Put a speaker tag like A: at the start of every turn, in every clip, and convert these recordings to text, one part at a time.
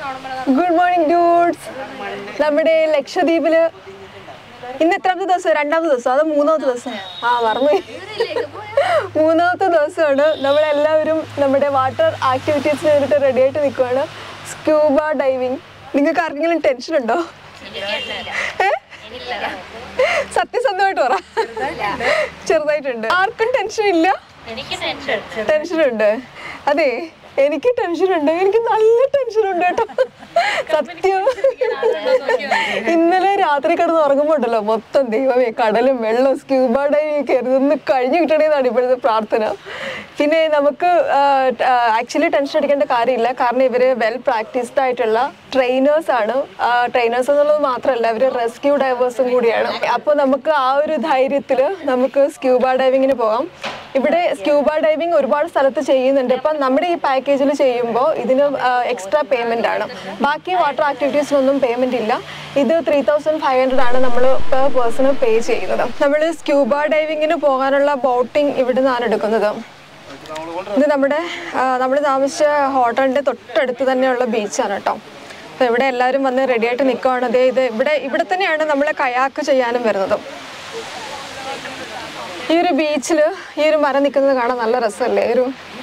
A: Good morning dudes നമ്മുടെ ലക്ഷദ്വീപില് ഇന്ന് എത്രാമത്തെ ദിവസം രണ്ടാമത്തെ ദിവസം അതോ മൂന്നാമത്തെ ദിവസം ആ മറന്നു മൂന്നാമത്തെ ദിവസമാണ് നമ്മളെല്ലാവരും നമ്മുടെ വാട്ടർ ആക്ടിവിറ്റീസിന് വേണ്ടിയിട്ട് റെഡി ആയിട്ട് നിൽക്കുവാണ് സ്ക്യൂബ ഡൈവിങ് നിങ്ങൾക്ക് ആർക്കെങ്കിലും ടെൻഷൻ ഉണ്ടോ ഏ? സത്യസന്ധമായിട്ട് പറ ചെറുതായിട്ടുണ്ട് ആർക്കും ടെൻഷൻ ഇല്ല ടെൻഷൻ ഉണ്ട് അതെ എനിക്ക് ടെൻഷൻ ഉണ്ട് എനിക്ക് നല്ല ടെൻഷൻ ഉണ്ട് കേട്ടോ സത്യം ഇന്നലെ രാത്രി കിടന്ന് ഉറങ്ങുമ്പോൾ ഉണ്ടല്ലോ മൊത്തം ദൈവമേ കടലും വെള്ളവും സ്ക്യൂബ ഡൈവിംഗ് ഒക്കെ ഒന്ന് കഴിഞ്ഞു കിട്ടണേന്നാണ് ഇപ്പോഴത്തെ പ്രാർത്ഥന പിന്നെ നമുക്ക് ആക്ച്വലി ടെൻഷൻ അടിക്കേണ്ട കാര്യമില്ല കാരണം ഇവര് വെൽ പ്രാക്ടീസ്ഡ് ആയിട്ടുള്ള ട്രെയിനേഴ്സ് ആണ് ട്രെയിനേഴ്സ് എന്നുള്ളത് മാത്രമല്ല ഇവർ റെസ്ക്യൂ ഡൈവേഴ്സും കൂടിയാണ് അപ്പോൾ നമുക്ക് ആ ഒരു ധൈര്യത്തിൽ നമുക്ക് സ്ക്യൂബ ഡൈവിങ്ങിന് പോകാം ഇവിടെ സ്ക്യൂബ ഡൈവിംഗ് ഒരുപാട് സ്ഥലത്ത് ചെയ്യുന്നുണ്ട് ഇപ്പം നമ്മുടെ ഈ പാക്കേജിൽ ചെയ്യുമ്പോൾ ഇതിന് എക്സ്ട്രാ പേയ്മെൻ്റ് ആണ് ബാക്കി വാട്ടർ ആക്ടിവിറ്റീസിനൊന്നും പേയ്മെൻ്റ് ഇല്ല ഇത് ത്രീ തൗസൻഡ് ഫൈവ് ഹൺഡ്രഡ് ആണ് നമ്മൾ പെർ പേഴ്സണ് പേ ചെയ്യുന്നത് നമ്മൾ സ്ക്യൂബ ഡൈവിങ്ങിന് പോകാനുള്ള ബോട്ടിംഗ് ഇവിടെ നിന്നാണ് എടുക്കുന്നത് ഇത് നമ്മുടെ നമ്മൾ താമസിച്ച ഹോട്ടലിൻ്റെ തൊട്ടടുത്ത് തന്നെയുള്ള ബീച്ചാണ് കേട്ടോ അപ്പോൾ ഇവിടെ എല്ലാവരും വന്ന് റെഡി ആയിട്ട് നിൽക്കുകയാണ് ദേ ഇത് ഇവിടെ ഇവിടെ തന്നെയാണ് നമ്മൾ കയാക്ക് ചെയ്യാനും വരുന്നത് ഈ ഒരു ബീച്ചിൽ ഈ ഒരു മരം നിൽക്കുന്നത് കാണാൻ നല്ല രസമല്ലേ ഒരു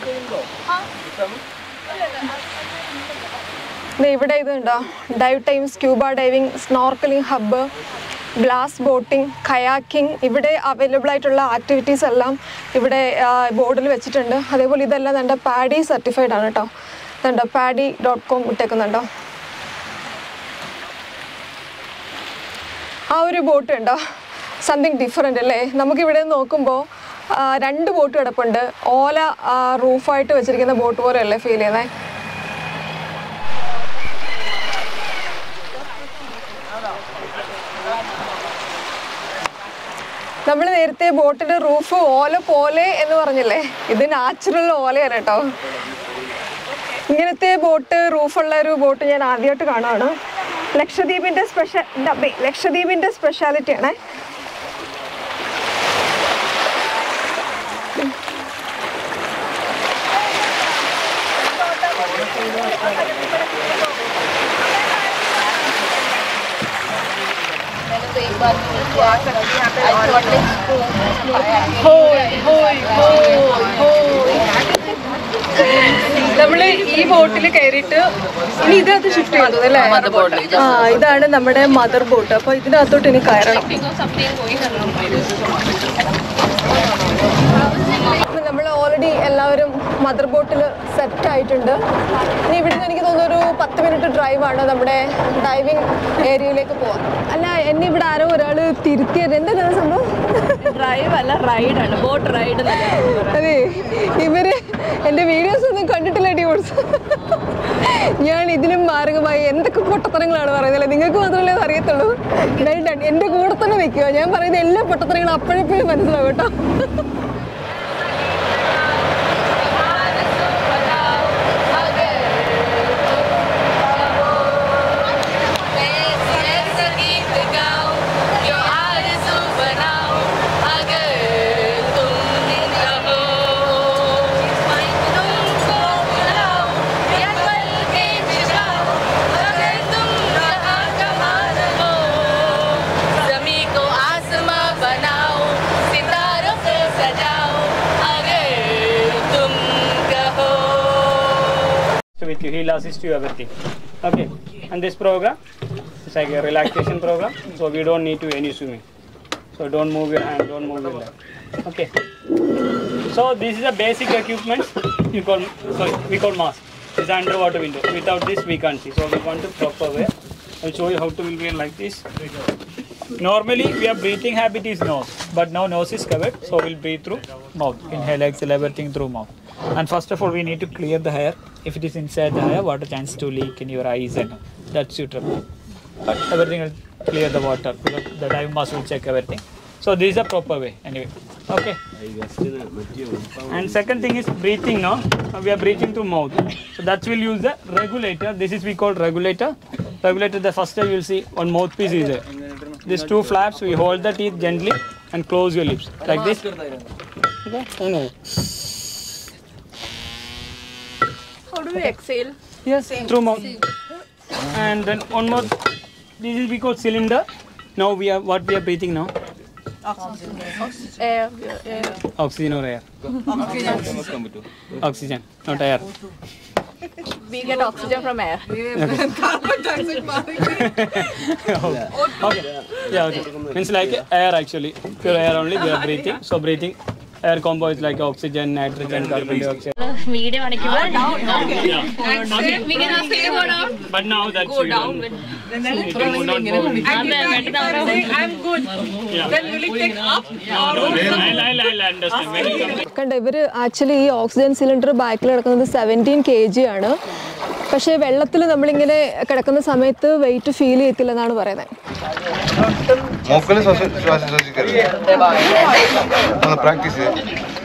A: ദേ ഇവിടെ ഇത് ഉണ്ടോ dive time scuba diving snorkelling hub glass boating kayaking ഇവിടെ അവൈലബിൾ ആയിട്ടുള്ള ആക്ടിവിറ്റീസ് എല്ലാം ഇവിടെ ബോർഡിൽ വെച്ചിട്ടുണ്ട് അതേപോലെ ഇതെല്ലാം നമ്മുടെ പാഡി സർട്ടിഫൈഡ് ആണ് കേട്ടോ ഇതുണ്ടോ പാഡി ഡോട്ട് കോം ഇട്ടേക്കുന്നുണ്ടോ ആ ഒരു ബോട്ട് ഉണ്ടോ സംതിങ് ഡിഫറെൻ്റ് അല്ലേ നമുക്കിവിടെ നോക്കുമ്പോൾ രണ്ട് ബോട്ട് കിടപ്പുണ്ട് ഓല റൂഫായിട്ട് വെച്ചിരിക്കുന്ന ബോട്ട് പോലെയല്ലേ ഫീൽ ചെയ്യുന്നത് നമ്മൾ നേരത്തെ ബോട്ടിന്റെ റൂഫ് ഓല പോലെ എന്ന് പറഞ്ഞില്ലേ ഇത് നാച്ചുറൽ ഓലയാണ് കേട്ടോ ഇങ്ങനത്തെ ബോട്ട് റൂഫുള്ള ഒരു ബോട്ട് ഞാൻ ആദ്യമായിട്ട് കാണുകയാണ് ലക്ഷദ്വീപിന്റെ സ്പെഷ്യൽ ഡബേ ലക്ഷദ്വീപിന്റെ സ്പെഷ്യാലിറ്റി ആണ് നമ്മള് ഈ ബോട്ടിൽ കയറിയിട്ട് ഇനി ഇതിനകത്ത് ഷിഫ്റ്റ് ചെയ്തു അല്ലേ ആ ഇതാണ് നമ്മുടെ മദർ ബോട്ട് അപ്പൊ ഇതിനകത്തോട്ട് ഇനി കയറണം നമ്മൾ ഓൾറെഡി എല്ലാവരും മദർ ബോട്ടിൽ സെറ്റ് ആയിട്ടുണ്ട് ഇനി ഇവിടുന്ന് എനിക്ക് തോന്നുന്നു ഒരു പത്ത് മിനിറ്റ് ഡ്രൈവാണ് നമ്മുടെ ഡൈവിംഗ് ഏരിയയിലേക്ക് പോവാം അല്ല എന്നെ ഇവിടെ ആരോ ഒരാൾ തിരുത്തിയത് എന്താണ് സംഭവം
B: ഡ്രൈവ് അല്ല റൈഡ് ആണ് ബോട്ട് റൈഡ്
A: അതെ ഇവര് എന്റെ വീഡിയോസ് ഒന്നും കണ്ടിട്ടില്ല ഡ്യൂട്സ് ഞാൻ ഇതിലും മാർഗമായി എന്തൊക്കെ പൊട്ടത്തരങ്ങളാണ് പറയുന്നത് നിങ്ങൾക്ക് മാത്രമല്ലേ അത് അറിയത്തുള്ളൂ വെൽ ഡൺ എന്റെ കൂടെ തന്നെ നിൽക്കുക ഞാൻ പറയുന്ന എല്ലാ പൊട്ടത്തരങ്ങളും അപ്പോഴെപ്പോഴും മനസ്സിലാവും കേട്ടോ
C: with you. He'll assist you everything. Okay. And this program is like a relaxation program, so we don't need to any swimming. So don't move your hand, don't move your leg. Okay. So this is a basic equipment. You call sorry, we call mask. It's an underwater window. Without this we can't see. So we want to proper way. I'll show you how to will be like this. Normally we are breathing habit is nose, but now nose is covered, so we'll breathe through mouth. Inhale, exhale, everything through mouth. And first of all, we need to clear the hair. If it is inside the hair, water chance to leak in your eyes and that's your trouble. But everything will clear the water because the dive mask will check everything. So this is a proper way anyway. Okay. And second thing is breathing now. Uh, We are breathing through mouth. So that will use the regulator. This is we call regulator. Regulator the first time you will see one mouthpiece is there. These two flaps we hold the teeth gently and close your lips like this. Okay. No.
B: How do we exhale?
C: Yes, through mouth. and then one more this is we call cylinder now we are what we are breathing now
B: Air, air.
C: oxygen or air oxygen not air
B: We get oxygen from air.
C: okay yeah okay means like air actually pure air only we are breathing so breathing air combo is like oxygen nitrogen carbon dioxide
B: video കാണിക്കുമ്പോൾ
C: but now that's go down with you can go down forward.
B: I'm good.
C: yeah then will it take up no, no, I'll, I'll, I'll understand when you come
A: കണ്ട ഇവർ actually ഈ oxygen cylinder ബാക്കിൽ കിടക്കുന്നത് seventeen K G ആണ് പക്ഷേ വെള്ളത്തിൽ നമ്മളിങ്ങനെ കിടക്കുന്ന സമയത്ത് വെയിറ്റ് ഫീൽ ചെയ്യത്തില്ലെന്നാണ് പറയുന്നത്
D: മൂക്കിൽ ശ്വാസം ശ്വാസം ശ്വസിക്കരുത് ഒന്ന് പ്രാക്ടീസ് ചെയ്ത്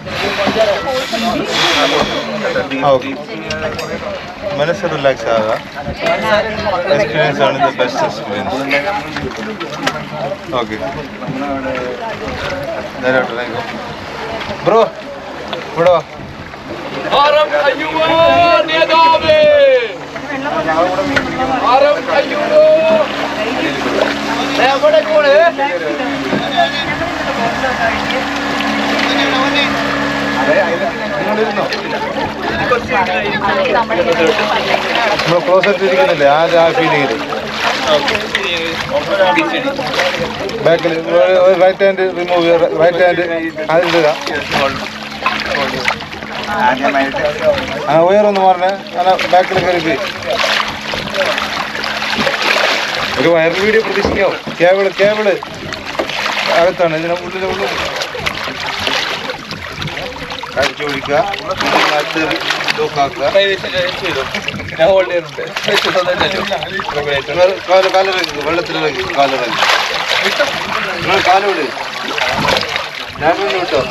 D: ഓക്കെ മനസ്സ് റിലാക്സ് ആകുക എക്സ്പീരിയൻസ് ആണ് ദ ബെസ്റ്റ് എക്സ്പീരിയൻസ് ഓക്കെ നേരോട്ട് ബ്രോ ഇവിടെ വാ നിങ്ങളിരുന്നോ നമ്മൾ ക്ലോസ് ആയിട്ട് ഇരിക്കുന്നില്ലേ ആ ആ ഫീലിംഗിൽ ബാക്കിൽ right hand remove right hand അതിലിടുക ആ ഉയർന്ന് പറഞ്ഞ് അങ്ങനെ ബാക്കിൽ കയറി ഒരു വൈറൽ വീഡിയോ പ്രതീക്ഷിക്കാവോ കേബിള് കേബിള് അകത്താണ് ഇതിന് ഉള്ളിൽ ഉള്ളിൽ അടിച്ചു പിടിക്കുക ലൂക്കാക്കുക കാല് കാലിറങ്ങി വെള്ളത്തിലിറങ്ങി കാലിറങ്ങി നിങ്ങൾ കാല് വിട് ഞാൻ പിന്നെ വിട്ടോ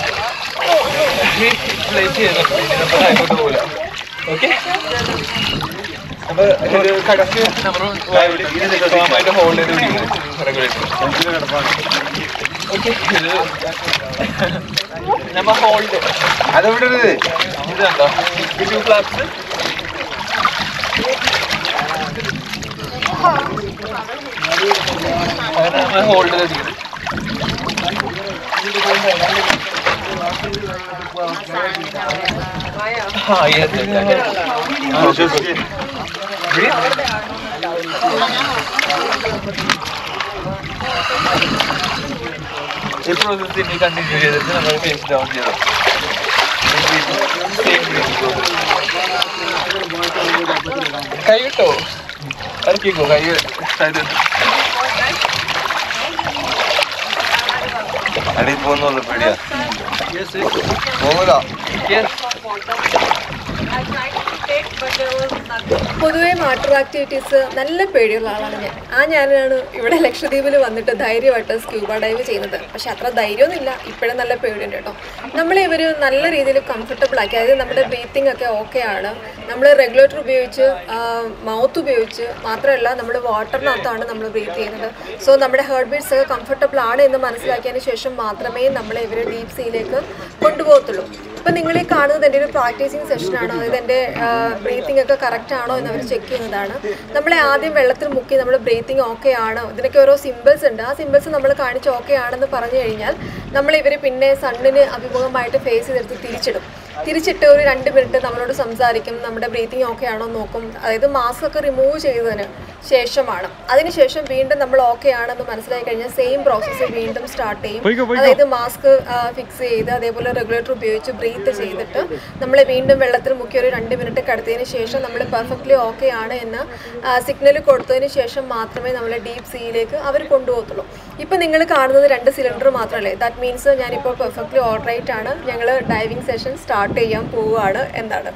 D: അതെവിടെ
E: ഈ പ്രോസസ് ഇനി കണ്ടിന്യൂ ചെയ്തിട്ട് നമ്മൾ ഫേസ് ഡൗൺ ചെയ്തു കൈ കിട്ടോ ഇറക്കിക്കോ കൈ സൈഡ്
D: അടിയിൽ പോകുന്നുള്ള പേടിയാ പോകൂല
A: പൊതുവേ വാട്ടർ ആക്ടിവിറ്റീസ് നല്ല പേടിയുള്ള ആളാണ് ഞാൻ ആ ഞാനാണ് ഇവിടെ ലക്ഷദ്വീപിൽ വന്നിട്ട് ധൈര്യമായിട്ട് സ്ക്യൂബ ഡൈവ് ചെയ്യുന്നത് പക്ഷെ അത്ര ധൈര്യമൊന്നുമില്ല ഇപ്പോഴും നല്ല പേടിയുണ്ട് കേട്ടോ നമ്മളെ ഇവർ നല്ല രീതിയിൽ കംഫർട്ടബിൾ ആക്കി അതായത് നമ്മുടെ ബ്രീത്തിങ് ഒക്കെ ഓക്കെ ആണ് നമ്മൾ റെഗുലേറ്റർ ഉപയോഗിച്ച് മൗത്ത് ഉപയോഗിച്ച് മാത്രമല്ല നമ്മൾ വാട്ടറിനകത്താണ് നമ്മൾ ബ്രീത്ത് ചെയ്യുന്നത് സോ നമ്മുടെ ഹേർട്ട് ബീറ്റ്സ് ഒക്കെ കംഫർട്ടബിൾ ആണ് എന്ന് മനസ്സിലാക്കിയതിന് ശേഷം മാത്രമേ നമ്മളെ ഇവർ ഡീപ് സീയിലേക്ക് കൊണ്ടുപോകത്തുള്ളൂ ഇപ്പം നിങ്ങൾ ഈ കാണുന്നത് എൻ്റെ ഒരു പ്രാക്ടീസിങ് സെഷനാണ് അതായത് എൻ്റെ ബ്രീത്തിങ് ഒക്കെ കറക്റ്റ് ആണോ എന്ന് അവർ ചെക്ക് ചെയ്യുന്നതാണ് നമ്മളെ ആദ്യം വെള്ളത്തിൽ മുക്കി നമ്മൾ ബ്രീത്തിങ് ഓക്കെ ആണോ ഇതിനൊക്കെ ഓരോ സിമ്പിൾസ് ഉണ്ട് ആ സിമ്പിൾസ് നമ്മൾ കാണിച്ച് ഓക്കെ ആണെന്ന് പറഞ്ഞു കഴിഞ്ഞാൽ നമ്മൾ ഇവർ പിന്നെ സണ്ണിന് അഭിമുഖമായിട്ട് ഫേസ് ചെയ്തെടുത്ത് തിരിച്ചിടും തിരിച്ചിട്ട് ഒരു രണ്ട് മിനിറ്റ് നമ്മളോട് സംസാരിക്കും നമ്മുടെ ബ്രീത്തിങ് ഓക്കെ ആണോ എന്ന് നോക്കും അതായത് മാസ്ക് ഒക്കെ റിമൂവ് ചെയ്തതിന് ശേഷമാണ് അതിനുശേഷം വീണ്ടും നമ്മൾ ഓക്കെ ആണെന്ന് മനസ്സിലായി കഴിഞ്ഞാൽ സെയിം പ്രോസസ്സ് വീണ്ടും സ്റ്റാർട്ട് ചെയ്യും അതായത് മാസ്ക് ഫിക്സ് ചെയ്ത് അതേപോലെ റെഗുലേറ്റർ ഉപയോഗിച്ച് ബ്രീത്ത് ചെയ്തിട്ട് നമ്മൾ വീണ്ടും വെള്ളത്തിൽ മുക്കി ഒരു രണ്ട് മിനിറ്റ് കിടത്തിയതിന് ശേഷം നമ്മൾ പെർഫെക്റ്റ്ലി ഓക്കെ ആണ് എന്ന് സിഗ്നൽ കൊടുത്തതിന് ശേഷം മാത്രമേ നമ്മൾ ഡീപ്പ് സീയിലേക്ക് അവർ കൊണ്ടുപോകത്തുള്ളൂ ഇപ്പം നിങ്ങൾ കാണുന്നത് രണ്ട് സിലിണ്ടർ മാത്രമല്ലേ ദാറ്റ് മീൻസ് ഞാനിപ്പോൾ പെർഫെക്റ്റ്ലി ഓൾറൈറ്റ് ആണ് ഞങ്ങൾ ഡൈവിംഗ് സെഷൻ സ്റ്റാർട്ട് ചെയ്യാൻ പോവുകയാണ് എന്നാണ്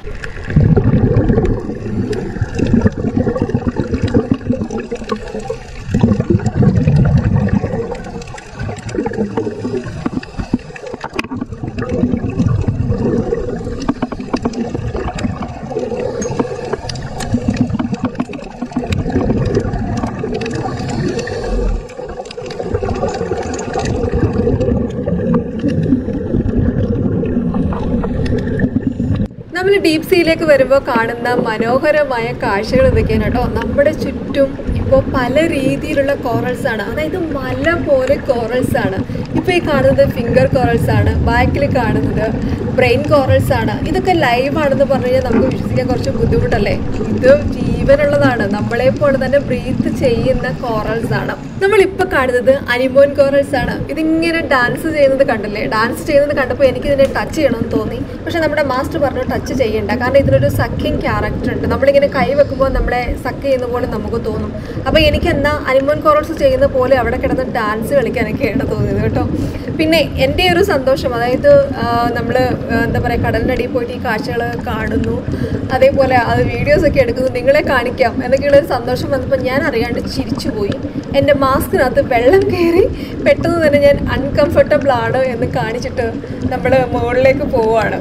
A: നമ്മൾ ഡീപ് സീയിലേക്ക് വരുമ്പോൾ കാണുന്ന മനോഹരമായ കാഴ്ചകൾ ഇതൊക്കെയാണ് കേട്ടോ നമ്മുടെ ചുറ്റും ഇപ്പോൾ പല രീതിയിലുള്ള കോറൽസ് ആണ് അതായത് മല പോലെ കോറൽസ് ആണ് ഇപ്പോൾ ഈ കാണുന്നത് ഫിംഗർ കോറൽസ് ആണ് ബാക്കിൽ കാണുന്നത് ബ്രെയിൻ കോറൽസ് ആണ് ഇതൊക്കെ ലൈവ് ആണെന്ന് പറഞ്ഞു കഴിഞ്ഞാൽ നമുക്ക് വിശ്വസിക്കാൻ കുറച്ച് ബുദ്ധിമുട്ടല്ലേ ഇത് ജീവനുള്ളതാണ് നമ്മളെ പോലെ തന്നെ ബ്രീത്ത് ചെയ്യുന്ന കോറൽസ് ആണ് നമ്മളിപ്പോൾ കാണുന്നത് അനിമോൻ കോറൽസ് ആണ് ഇതിങ്ങനെ ഡാൻസ് ചെയ്യുന്നത് കണ്ടില്ലേ ഡാൻസ് ചെയ്യുന്നത് കണ്ടപ്പോൾ എനിക്ക് ഇതിനെ ടച്ച് ചെയ്യണമെന്ന് തോന്നി പക്ഷെ നമ്മുടെ മാസ്റ്റർ പറഞ്ഞു ടച്ച് ചെയ്യണ്ട കാരണം ഇതിനൊരു സഖ്യം ക്യാരക്ടർ ഉണ്ട് നമ്മളിങ്ങനെ കൈ വെക്കുമ്പോൾ നമ്മളെ സക്ക് ചെയ്യുന്ന പോലെ നമുക്ക് തോന്നും അപ്പോൾ എനിക്ക് എന്നാ അനിമോൻ കോറൽസ് ചെയ്യുന്ന പോലെ അവിടെ കിടന്ന് ഡാൻസ് കളിക്കാനൊക്കെയാണ് തോന്നിയത് കേട്ടോ പിന്നെ എൻ്റെ ഒരു സന്തോഷം അതായത് നമ്മൾ എന്താ പറയുക കടലിനടിയിൽ പോയിട്ട് ഈ കാഴ്ചകൾ കാണുന്നു അതേപോലെ അത് വീഡിയോസൊക്കെ എടുക്കുന്നു നിങ്ങളെ കാണിക്കാം എന്നൊക്കെയുള്ള ഒരു സന്തോഷം വന്നപ്പോൾ ഞാൻ അറിയാണ്ട് ചിരിച്ചുപോയി എൻ്റെ മാസ്കിനകത്ത് വെള്ളം കയറി പെട്ടെന്ന് തന്നെ ഞാൻ അൺകംഫർട്ടബിൾ ആണ് എന്ന് കാണിച്ചിട്ട് നമ്മൾ മുകളിലേക്ക് പോവുകയാണ്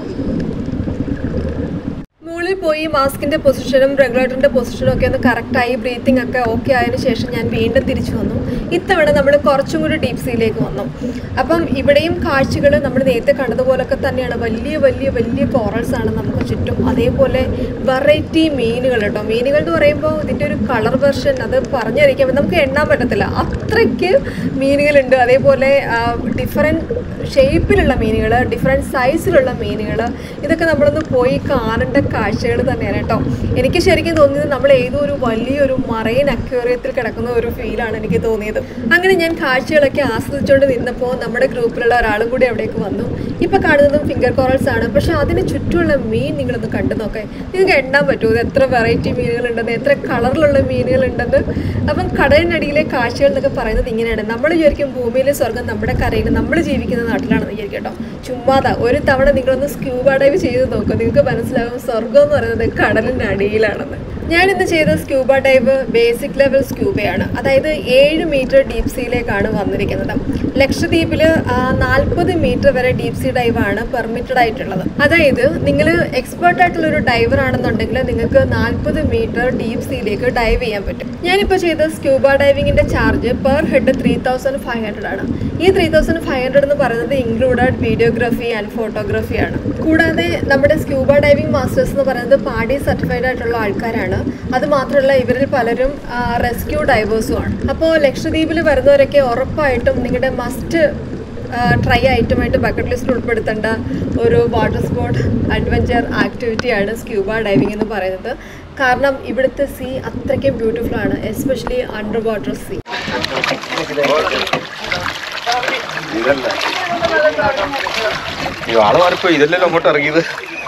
A: മുകളിൽ പോയി മാസ്കിൻ്റെ പൊസിഷനും റെഗുലേറ്ററിൻ്റെ പൊസിഷനും ഒക്കെ ഒന്ന് കറക്റ്റായി ബ്രീത്തിങ് ഒക്കെ ഓക്കെ ആയതിനു ശേഷം ഞാൻ വീണ്ടും തിരിച്ചു വന്നു ഇത്തവണ നമ്മൾ കുറച്ചും കൂടി ഡീപ് സീയിലേക്ക് വന്നു അപ്പം ഇവിടെയും കാഴ്ചകൾ നമ്മൾ നേരത്തെ കണ്ടതുപോലൊക്കെ തന്നെയാണ് വലിയ വലിയ വലിയ കോറൽസ് ആണ് നമുക്ക് ചുറ്റും അതേപോലെ വെറൈറ്റി മീനുകൾ കേട്ടോ മീനുകൾ എന്ന് പറയുമ്പോൾ ഇതിൻ്റെ ഒരു കളർ വെർഷൻ അത് പറഞ്ഞറിയിക്കാൻ നമുക്ക് എണ്ണാൻ പറ്റത്തില്ല അത്രയ്ക്ക് മീനുകളുണ്ട് അതേപോലെ ഡിഫറെൻറ്റ് ഷേപ്പിലുള്ള മീനുകൾ ഡിഫറെൻറ്റ് സൈസിലുള്ള മീനുകൾ ഇതൊക്കെ നമ്മളൊന്ന് പോയി കാണേണ്ട കാഴ്ചകൾ തന്നെയാണ് കേട്ടോ എനിക്ക് ശരിക്കും തോന്നിയത് നമ്മൾ ഏതോ ഒരു വലിയൊരു മറൈൻ അക്വേറിയത്തിൽ കിടക്കുന്ന ഒരു ഫീലാണ് എനിക്ക് തോന്നിയത് അങ്ങനെ ഞാൻ കാഴ്ചകളൊക്കെ ആസ്വദിച്ചുകൊണ്ട് നിന്നപ്പോൾ നമ്മുടെ ഗ്രൂപ്പിലുള്ള ഒരാളും കൂടി അവിടേക്ക് വന്നു ഇപ്പം കാണുന്നതും ഫിംഗർ കോറൽസ് ആണ് പക്ഷേ അതിന് ചുറ്റുമുള്ള മീൻ നിങ്ങളൊന്ന് കണ്ടു നോക്കേ നിങ്ങൾക്ക് എണ്ണാൻ പറ്റുമോ ഇത് എത്ര വെറൈറ്റി മീനുകളുണ്ടെന്ന് എത്ര കളറിലുള്ള മീനുകളുണ്ടെന്ന് അപ്പം കടലിനടിയിലെ കാഴ്ചകൾ എന്നൊക്കെ പറയുന്നത് ഇങ്ങനെയാണ് നമ്മൾ വിചാരിക്കും ഭൂമിയിലെ സ്വർഗം നമ്മുടെ കരയിൽ നമ്മൾ ജീവിക്കുന്ന നാട്ടിലാണെന്ന് വിചാരിക്കും കേട്ടോ ചുമ്മാതാ ഒരു തവണ നിങ്ങളൊന്ന് സ്ക്യൂബ ഡൈവ് ചെയ്ത് നോക്കുക നിങ്ങൾക്ക് മനസ്സിലാകും സ്വർഗം എന്ന് പറയുന്നത് കടലിൻ്റെ അടിയിലാണെന്ന് ഞാനിന്ന് ചെയ്ത സ്ക്യൂബ ഡൈവ് ബേസിക് ലെവൽ സ്ക്യൂബയാണ് അതായത് ഏഴ് മീറ്റർ ഡീപ് സീയിലേക്കാണ് വന്നിരിക്കുന്നത് ലക്ഷദ്വീപിൽ നാൽപ്പത് മീറ്റർ വരെ ഡീപ് സീ ഡൈവാണ് പെർമിറ്റഡ് ആയിട്ടുള്ളത് അതായത് നിങ്ങൾ എക്സ്പേർട്ട് ആയിട്ടുള്ള ഒരു ഡൈവർ ആണെന്നുണ്ടെങ്കിൽ നിങ്ങൾക്ക് നാൽപ്പത് മീറ്റർ ഡീപ് സീയിലേക്ക് ഡൈവ് ചെയ്യാൻ പറ്റും ഞാനിപ്പോൾ ചെയ്ത സ്ക്യൂബ ഡൈവിങ്ങിൻ്റെ charge per head three thousand five hundred ആണ് ഈ ത്രീ തൗസൻഡ് ഫൈവ് ഹൺഡ്രഡ് എന്ന് പറയുന്നത് ഇൻക്ലൂഡഡ് വീഡിയോഗ്രാഫി ആൻഡ് ഫോട്ടോഗ്രാഫി ആണ് കൂടാതെ നമ്മുടെ സ്ക്യൂബ ഡൈവിംഗ് മാസ്റ്റേഴ്സ് എന്ന് പറയുന്നത് പാടി സർട്ടിഫൈഡ് ആയിട്ടുള്ള ആൾക്കാരാണ് അത് മാത്രമല്ല ഇവരിൽ പലരും റെസ്ക്യൂ ഡൈവേഴ്സും ആണ് അപ്പോൾ ലക്ഷദ്വീപിൽ വരുന്നവരൊക്കെ ഉറപ്പായിട്ടും നിങ്ങളുടെ മസ്റ്റ് ട്രൈ ഐറ്റമായിട്ട് ബക്കറ്റ് ലിസ്റ്റിൽ ഉൾപ്പെടുത്തേണ്ട ഒരു വാട്ടർ സ്പോർട്ട് അഡ്വഞ്ചർ ആക്ടിവിറ്റിയാണ് സ്ക്യൂബ ഡൈവിംഗ് എന്ന് പറയുന്നത് കാരണം ഇവിടുത്തെ സീ അത്രയ്ക്കും ബ്യൂട്ടിഫുൾ ആണ് എസ്പെഷ്യലി അണ്ടർ വാട്ടർ സീ
D: ഇതല്ല ഈ ആള് മാറിപ്പോ ഇതല്ലല്ലോ അങ്ങോട്ട് ഇറങ്ങിയത്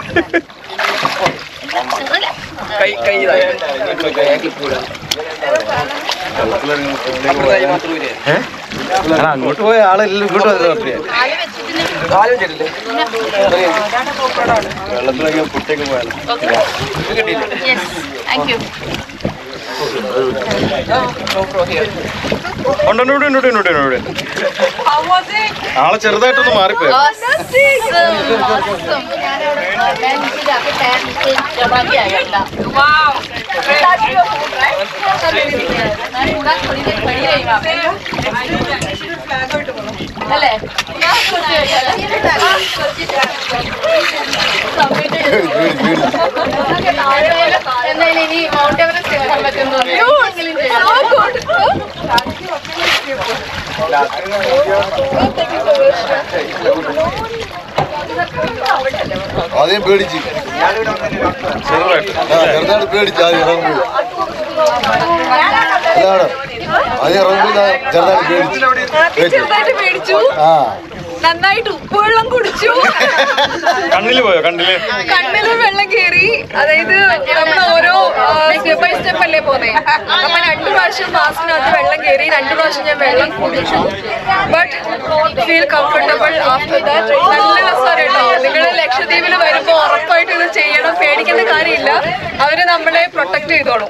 E: കൈ കൈ ഇതായി.
D: ഏ? അല്ല, അങ്ങോട്ട് പോയ ആളെല്ലാം ഇങ്ങോട്ട് വന്നത് പറഞ്ഞേ
E: കാല് വെച്ചിട്ടില്ലേ?
D: വെള്ളത്തിലൊക്കെ പുട്ടേക്ക് പോയാലോ
B: Yes, thank you.
E: GoPro here.
D: ഉണ്ട് ഉണ്ട് ഉണ്ട് ഉണ്ട് ഉണ്ട് ഉണ്ട് ആളെ ചെറുതായിട്ടൊന്ന് മാറിപ്പോയി
B: Awesome, awesome. Wow. അല്ലേ എന്തായാലും ഇനി മൗണ്ട് എവറസ്റ്റ് കയറാൻ പറ്റുമെന്ന്
D: ആദ്യം പേടിച്ച് ചെറുതായിട്ട് ആ ചെറുതായിട്ട് പേടിച്ച് ആദ്യം ഇറങ്ങുമ്പോൾ അതാണ് ആദ്യം ഇറങ്ങുമ്പോൾ ചെറുതായിട്ട് പേടിച്ച്
A: ചെറുതായിട്ട് പേടിച്ചു
D: ആ
A: നന്നായിട്ട് ഉപ്പുവെള്ളം കുടിച്ചു
D: കണ്ണില് പോയോ കണ്ണില്
A: കണ്ണില് വെള്ളം കയറി അതായത് നമ്മൾ ഓരോ സ്റ്റെപ്പ് ബൈ സ്റ്റെപ്പ് അല്ലേ പോന്നെ അപ്പൊ രണ്ടു പ്രാവശ്യം മാസ്കിനകത്ത് വെള്ളം കയറി രണ്ടു പ്രാവശ്യം ഞാൻ വെള്ളം കുടിച്ചു but feel comfortable after that നല്ല രസമാണ് കേട്ടോ നിങ്ങൾ ലക്ഷദ്വീപിൽ വരുമ്പോൾ ഉറപ്പായിട്ട് ഇത് ചെയ്യണം പേടിക്കേണ്ട കാര്യമില്ല അവര് നമ്മളെ പ്രൊട്ടക്ട് ചെയ്തോളും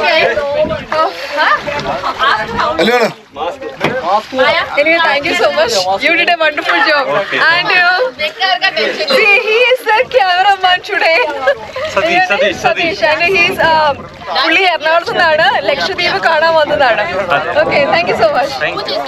D: കല്യാണം
A: Anyway, thank you so much. You did a wonderful job. And uh, see, he is the cameraman one today.
D: Satheesh, Satheesh, Satheesh.
A: And he's, uh, പുള്ളി എറണാകുളത്ത് നിന്നാണ് ലക്ഷദ്വീപ് കാണാൻ വന്നതാണ് okay thank you so much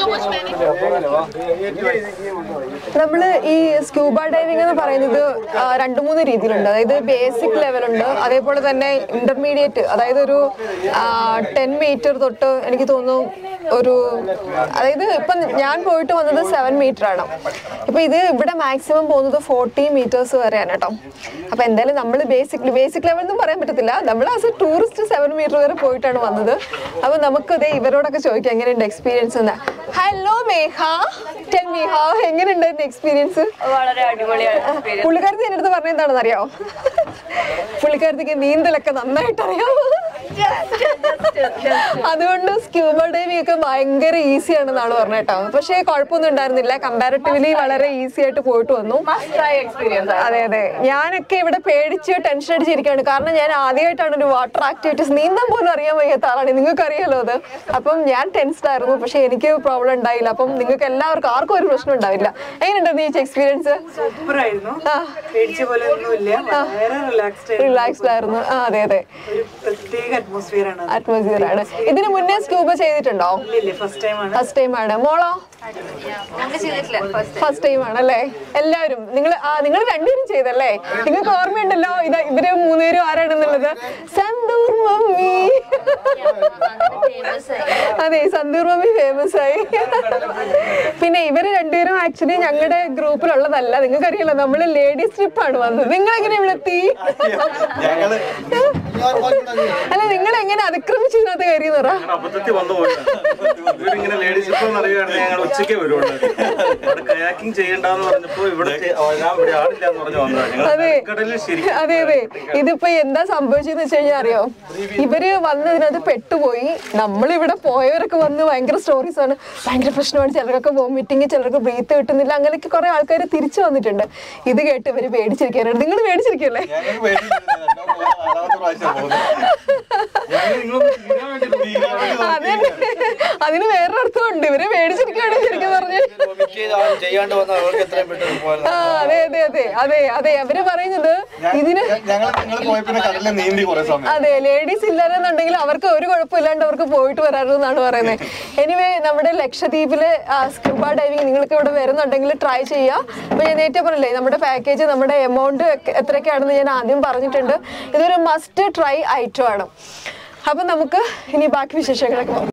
A: നമ്മൾ ഈ സ്ക്യൂബ ഡൈവിംഗ് എന്ന് പറയുന്നത് ആ, രണ്ട് മൂന്ന് രീതിയിലുണ്ട് അതായത് ബേസിക് ലെവലുണ്ട് അതേപോലെ തന്നെ ഇന്റർമീഡിയറ്റ് അതായത് ഒരു ടെൻ മീറ്റർ തൊട്ട് എനിക്ക് തോന്നുന്നു ഒരു അതായത് ഇപ്പം ഞാൻ പോയിട്ട് വന്നത് സെവൻ മീറ്റർ ആണ് ഇപ്പൊ ഇത് ഇവിടെ മാക്സിമം പോകുന്നത് ഫോർട്ടി മീറ്റേഴ്സ് വരെയാണ് കേട്ടോ അപ്പൊ എന്തായാലും നമ്മൾ ബേസിക് ബേസിക് ലെവൽ ഒന്നും പറയാൻ പറ്റത്തില്ല നമ്മൾ as a tourist seven metre വരെ പോയിട്ടാണ് വന്നത് അപ്പൊ നമുക്ക് ഇതേ ഇവരോടൊക്കെ ചോദിക്കാം എങ്ങനെയുണ്ട് എക്സ്പീരിയൻസ് എന്ന് hello Megha tell me how എങ്ങനെയുണ്ടായിരുന്നു എക്സ്പീരിയൻസ്
B: വളരെ അടിപൊളിയാണ്
A: പുള്ളിക്കാരത്തി എൻ്റെ അടുത്ത് പറഞ്ഞ എന്താണെന്ന് അറിയാമോ പുള്ളിക്കാരത്തിക്ക് നീന്തലൊക്കെ നന്നായിട്ട് അറിയാമോ അതുകൊണ്ട് സ്ക്യൂബ ഡൈവിംഗ് ഒക്കെ ഭയങ്കര ഈസി ആണെന്നാണ് പറഞ്ഞത് കേട്ടോ പക്ഷേ കുഴപ്പമൊന്നും ഉണ്ടായിരുന്നില്ല കമ്പാരിറ്റീവ്ലി വളരെ ഈസി ആയിട്ട് പോയിട്ട് വന്നു
B: എക്സ്പീരിയൻസ്
A: അതെ അതെ ഞാനൊക്കെ ഇവിടെ പേടിച്ച് ടെൻഷൻ അടിച്ചിരിക്കുകയാണ് കാരണം ഞാൻ ആദ്യമായിട്ടാണ് ഒരു വാട്ടർ ആക്ടിവിറ്റീസ് നീന്താൻ പോലും അറിയാൻ വയ്യാത്ത ആളാണ് നിങ്ങൾക്ക് അറിയാലോ അത് അപ്പം ഞാൻ ടെൻസ്ഡ് ആയിരുന്നു പക്ഷെ എനിക്ക് പ്രോബ്ലം ഉണ്ടായില്ല അപ്പം നിങ്ങൾക്ക് എല്ലാവർക്കും ആർക്കും ഒരു പ്രശ്നം ഉണ്ടാവില്ല എങ്ങനെയുണ്ടായിരുന്നു ഈ എക്സ്പീരിയൻസ്
F: സൂപ്പറായിരുന്നു പേടിച്ച പോലെ ഒന്നുമില്ല വളരെ റിലാക്സ്ഡ്
A: റിലാക്സ്ഡ് ആയിരുന്നു ആ അതെ അതെ
F: ഒരു പ്രത്യേക അറ്റ്മോസ്ഫിയർ ആണ് അത്.
A: അറ്റ്മോസ്ഫിയർ ആണ് ഇതിന് മുന്നേ സ്ക്യൂബ ചെയ്തിട്ടുണ്ടോ
F: ഇല്ലില്ലേ ഫസ്റ്റ് ടൈം ആണ്
A: ഫസ്റ്റ് ടൈം ആണ് മോളോ
B: ചെയ്തിട്ടില്ല ഫസ്റ്റ്
A: ഫസ്റ്റ് ടൈം ആണല്ലേ എല്ലാവരും നിങ്ങൾ ആ നിങ്ങൾ രണ്ടുപേരും ചെയ്തല്ലേ നിങ്ങൾക്ക് ഓർമ്മയുണ്ടല്ലോ ഇത് ഇവര് മൂന്നുപേരും ആരാണെന്നുള്ളത് സന്തൂർ മമ്മി അതെ സന്തൂർ മമ്മി ഫേമസ് ആയി പിന്നെ ഇവര് രണ്ടുപേരും ആക്ച്വലി ഞങ്ങളുടെ ഗ്രൂപ്പിലുള്ളതല്ല നിങ്ങൾക്ക് അറിയാലോ നമ്മള് ലേഡീസ് ട്രിപ്പ് ആണ് വന്നത് നിങ്ങൾ എങ്ങനെ ഇവിടെ എത്തി അല്ല നിങ്ങൾ എങ്ങനെ അതിക്രമിച്ച് ഇതിനകത്ത് കയറി പറ
D: അബദ്ധത്തിൽ വന്നു പോയിട്ടാണ് ഇവരിങ്ങനെ ലേഡീസ് ഇപ്പം അറിയുകയാണെങ്കിൽ ഞങ്ങൾ ഉച്ചയ്ക്ക് വരുവുള്ളൂ ഇവിടെ കയാക്കിംഗ് ചെയ്യണ്ടെന്ന് പറഞ്ഞപ്പോ ഇവിടെ ചെ- ഓ, ഞാൻ ഇവിടെ ആളില്ല എന്ന് പറഞ്ഞു വന്നതാണ്
A: അതെ
D: ഞങ്ങൾ കടലിൽ ശരിക്കും
A: അതെ അതെ ഇതിപ്പോ എന്താ സംഭവിച്ചെന്ന് വെച്ച് കഴിഞ്ഞാൽ അറിയോ ഇവര് വന്നതിനകത്ത് പെട്ടുപോയി നമ്മളിവിടെ പോയവരൊക്കെ വന്ന് ഭയങ്കര സ്റ്റോറീസ് ആണ് ഭയങ്കര പ്രശ്നമാണ് ചിലർക്കൊക്കെ വോമിറ്റിങ് ചിലർക്ക് ബ്രീത്ത് കിട്ടുന്നില്ല അങ്ങനെയൊക്കെ കുറെ ആൾക്കാർ തിരിച്ചു വന്നിട്ടുണ്ട് ഇത് കേട്ട് ഇവര് പേടിച്ചിരിക്കാനാണ് നിങ്ങൾ പേടിച്ചിരിക്കല്ലേ അതെ അതിന് വേറൊരു അർത്ഥമുണ്ട് ഇവര് പേടിച്ചിരിക്കുകയാണ് ശരിക്കും പറഞ്ഞ്
E: ചെയ്യാണ്ട് വന്ന അവർക്ക് എത്രയും പെട്ടെന്ന് പോയാൽ
A: ആ അതെ അതെ അതെ അതെ അതെ അവര് പറയുന്നത് ഇതിന്
G: ഞങ്ങൾ നിങ്ങൾ പോയപ്പോ കടലിൽ നീന്തി കുറെ സമയം
A: അതെ ലേഡീസ് ഇല്ലാന്നുണ്ടെങ്കിൽ അവർക്ക് ഒരു കുഴപ്പമില്ലാണ്ട് അവർക്ക് പോയിട്ട് വരാറുണ്ടെന്നാണ് പറയുന്നത് എനിവേ നമ്മുടെ ലക്ഷദ്വീപില് സ്കൂബ ഡൈവിംഗ് നിങ്ങൾക്ക് ഇവിടെ വരുന്നുണ്ടെങ്കിൽ ട്രൈ ചെയ്യുക അപ്പൊ ഞാൻ നേരത്തെ പറഞ്ഞില്ലേ നമ്മുടെ പാക്കേജ് നമ്മുടെ എമൗണ്ട് എത്രയൊക്കെയാണെന്ന് ഞാൻ ആദ്യം പറഞ്ഞിട്ടുണ്ട് ഇതൊരു മസ്റ്റ് ട്രൈ ഐറ്റം ആണ് അപ്പൊ നമുക്ക് ഇനി ബാക്കി വിശേഷങ്ങളൊക്കെ നോക്കാം